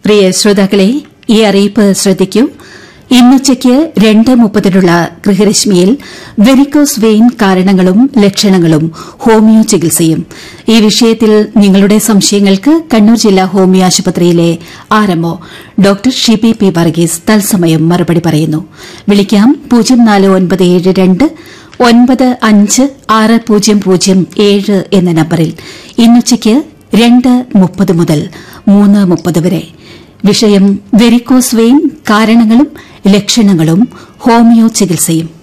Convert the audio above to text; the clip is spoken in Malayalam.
പ്രിയ ശ്രോതാക്കളെ ഈ അറിയിപ്പ് ശ്രദ്ധിക്കൂ ഇന്നുച്ചയ്ക്ക് രണ്ട് മുപ്പതിനുള്ള ഗൃഹരശ്മിയിൽ വെരിക്കോസ് വെയിൻ കാരണങ്ങളും ലക്ഷണങ്ങളും ഹോമിയോ ചികിത്സയും ഈ വിഷയത്തിൽ നിങ്ങളുടെ സംശയങ്ങൾക്ക് കണ്ണൂർ ജില്ലാ ഹോമിയോ ആശുപത്രിയിലെ RMO doctor Shibi P Varghese തത്സമയം മറുപടി പറയുന്നു വിളിക്കാം പൂജ്യം നാല് ഒൻപത് ഏഴ് രണ്ട് ഒൻപത് അഞ്ച് ആറ് പൂജ്യം പൂജ്യം ഏഴ് എന്ന നമ്പറിൽ ഇന്നുച്ചയ്ക്ക് രണ്ട് മുപ്പത് മുതൽ മൂന്ന് മുപ്പത് വരെ വിഷയം വെരിക്കോസ് വെയിൻ കാരണങ്ങളും ലക്ഷണങ്ങളും ഹോമിയോ ചികിത്സയും